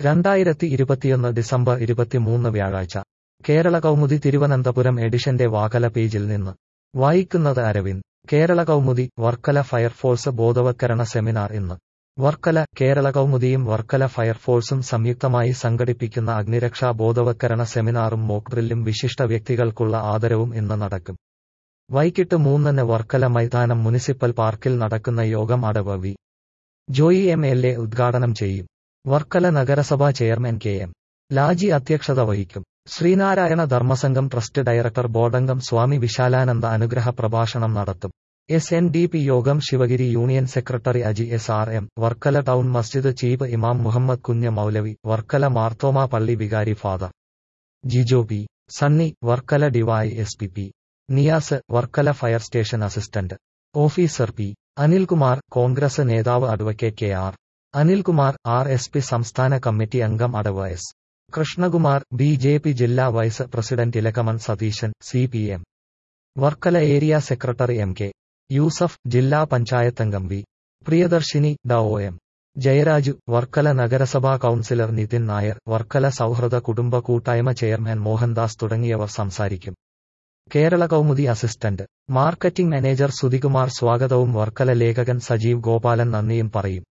രണ്ടായിരത്തി ഇരുപത്തിയൊന്ന് ഡിസംബർ ഇരുപത്തിമൂന്ന് വ്യാഴാഴ്ച കേരള കൗമുദി തിരുവനന്തപുരം എഡിഷന്റെ വാകല പേജിൽ നിന്ന് വായിക്കുന്നത് അരവിന്ദ് കേരള കൗമുദി വർക്കല ഫയർഫോഴ്സ് ബോധവത്കരണ സെമിനാർ ഇന്ന് വർക്കല കേരള കൗമുദിയും വർക്കല ഫയർഫോഴ്സും സംയുക്തമായി സംഘടിപ്പിക്കുന്ന അഗ്നിരക്ഷാ ബോധവത്കരണ സെമിനാറും മോക്ഡ്രില്ലും വിശിഷ്ട വ്യക്തികൾക്കുള്ള ആദരവും ഇന്ന് നടക്കും വൈകിട്ട് മൂന്നിന് വർക്കല മൈതാനം മുനിസിപ്പൽ പാർക്കിൽ നടക്കുന്ന യോഗം അടവ് V Joy M L A ഉദ്ഘാടനം ചെയ്യും വർക്കല നഗരസഭാ ചെയർമാൻ കെ എം ലാജി അധ്യക്ഷത വഹിക്കും ശ്രീനാരായണ ധർമ്മസംഘം ട്രസ്റ്റ് ഡയറക്ടർ ബോർഡംഗം സ്വാമി വിശാലാനന്ദ അനുഗ്രഹ പ്രഭാഷണം നടത്തും S N D P Yogam Sivagiri union secretary Aji S R M Varkala town മസ്ജിദ് ചീഫ് ഇമാം മുഹമ്മദ് കുഞ്ഞ് മൗലവി വർക്കല മാർത്തോമ പള്ളി വികാരി father Jijo P Sunny Varkala D Y S P P Niyas Varkala fire station assistant officer P Anilkumar Congress നേതാവ് advocate K R Anilkumar R S P സംസ്ഥാന കമ്മിറ്റി അംഗം അടവ് S Krishnakumar B J P ജില്ലാ vice president Elakamon Satheesan C P M Varkala area secretary M K Yusuf ജില്ലാ പഞ്ചായത്ത് അംഗം V Priyadarshini ഡ O M Jayaraju Varkala നഗരസഭാ councillor Nitin Nair Varkala സൗഹൃദ കുടുംബ കൂട്ടായ്മ ചെയർമാൻ മോഹൻദാസ് തുടങ്ങിയവർ സംസാരിക്കും Kerala Kaumudi assistant marketing manager Sudhikumar സ്വാഗതവും വർക്കല ലേഖകൻ സജീവ് ഗോപാലൻ നന്ദിയും പറയും